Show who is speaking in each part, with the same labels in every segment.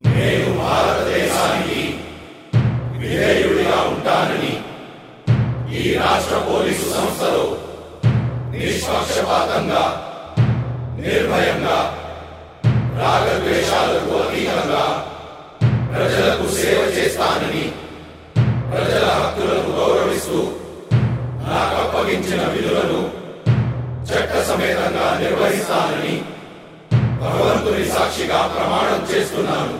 Speaker 1: నేను భారతదేశానికి విధేయుడిగా ఉంటానని ఈ రాష్ట్ర పోలీసు సంస్థలో నిష్పక్షపాతంగా నిర్భయంగా రాగద్వేషాలకు అతీతంగా ప్రజలకు సేవ చేస్తానని ప్రజల హక్కులను గౌరవిస్తూ నాకు అప్పగించిన విధులను చట్ట సమేతంగా నిర్వహిస్తానని భగవంతుని సాక్షిగా ప్రమాణం చేస్తున్నాను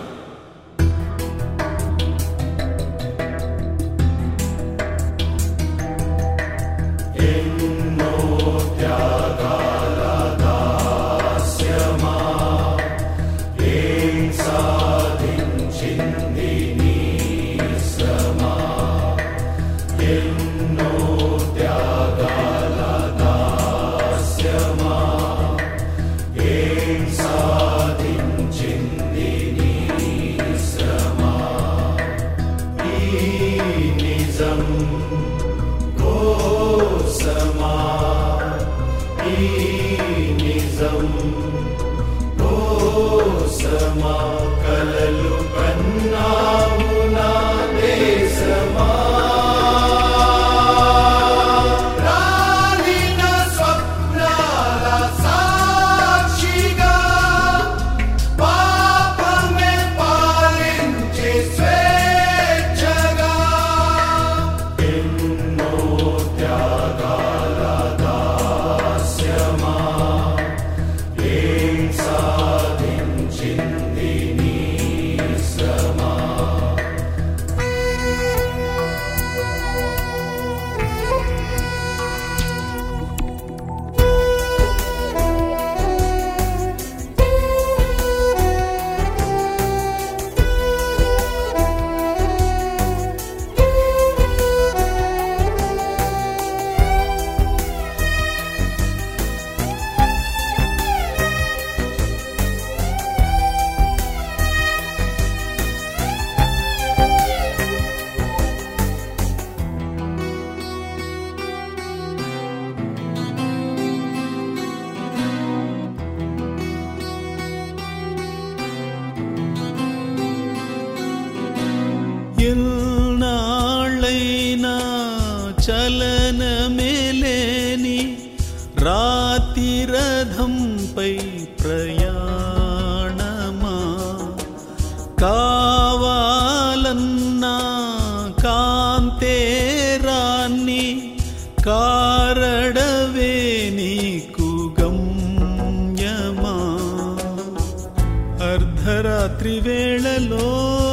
Speaker 2: కలలు కన్నావు నా దేశమా రాలిన స్వప్నాల సాక్షిగా పాపమే పాలించే స్వేచ్ఛగా ఎన్నో త్యాగాల దాస్యమా ఏం సాధించింది నీ శ్రమ
Speaker 3: ఎల్నాళ్ళైనా చలనమేలేని రాతి రథంపై ప్రయాణమా కావాలన్నా కాంతేరాన్ని కారడవే నీకు గమ్యమా అర్ధరాత్రి వేళలో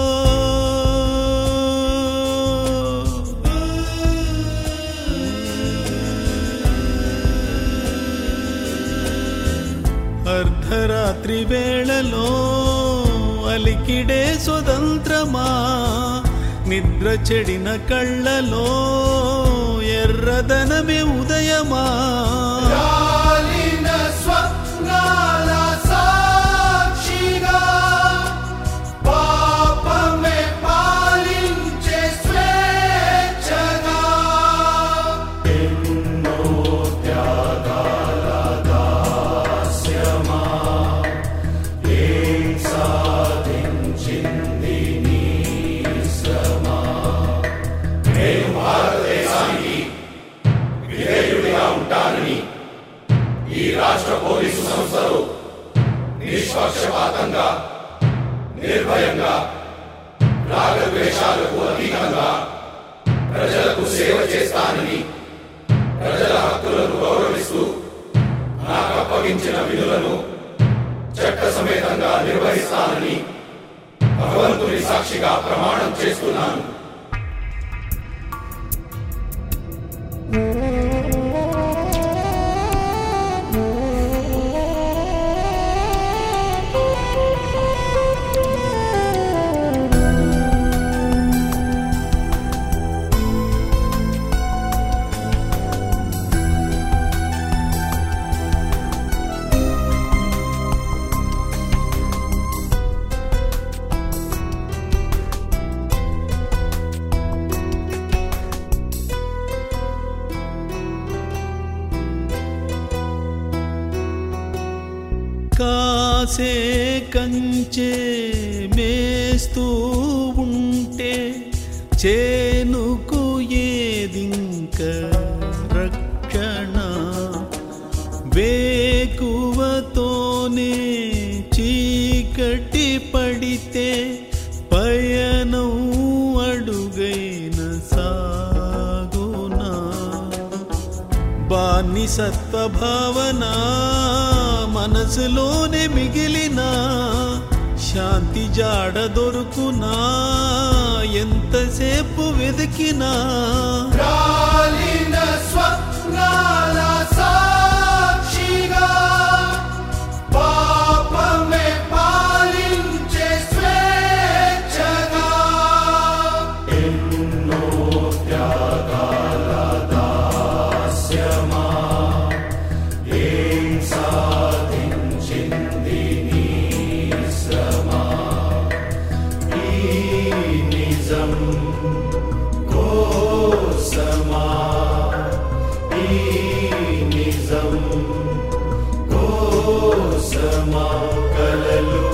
Speaker 3: అర్ధరాత్రి వేళలో అలికిడే స్వతంత్రమా నిద్ర చెడిన కళ్ళలో ఎర్రదనమే ఉదయమా
Speaker 2: రాలిన స్వప్నాల సాక్షిగా పాపమే పాలించే స్వేచ్ఛగా ఎన్నో త్యాగాల దాస్యమా ఏం సాధించింది నీ శ్రమ
Speaker 1: నేను భారతదేశానికి విధేయుడిగా ఉంటానని ఈ రాష్ట్ర పోలీసు సంస్థలో నిష్పక్షపాతంగా నిర్భయంగా రాగద్వేషాలకు అతీతంగా ప్రజలకు సేవ చేస్తానని ప్రజల హక్కులను గౌరవిస్తూ నాకు అప్పగించిన విధులను చట్ట సమేతంగా నిర్వహిస్తానని భగవంతుని సాక్షిగా ప్రమాణం చేస్తున్నాను
Speaker 3: కాసే కంచే మే చేస్తూ ఉంటే చేనుకు ఏదింక రక్షణ వేకువతోనే చీకటి పడితే పయనం అడుగైన సాగునా బానిసత్వ భావన మనసులోనే మిగిలిన శాంతి జాడ దొరుకునా ఎంతసేపు వెతికినా
Speaker 2: రాలిన స్వప్నాల సాక్షిగా పాపమే పాలించే స్వేచ్ఛగా ఎన్నో త్యాగాల దాస్యమా ఏం సాధించింది నీ శ్రమ ఈ నిజం కోసమా ఈ నిజం కోసమా కలలు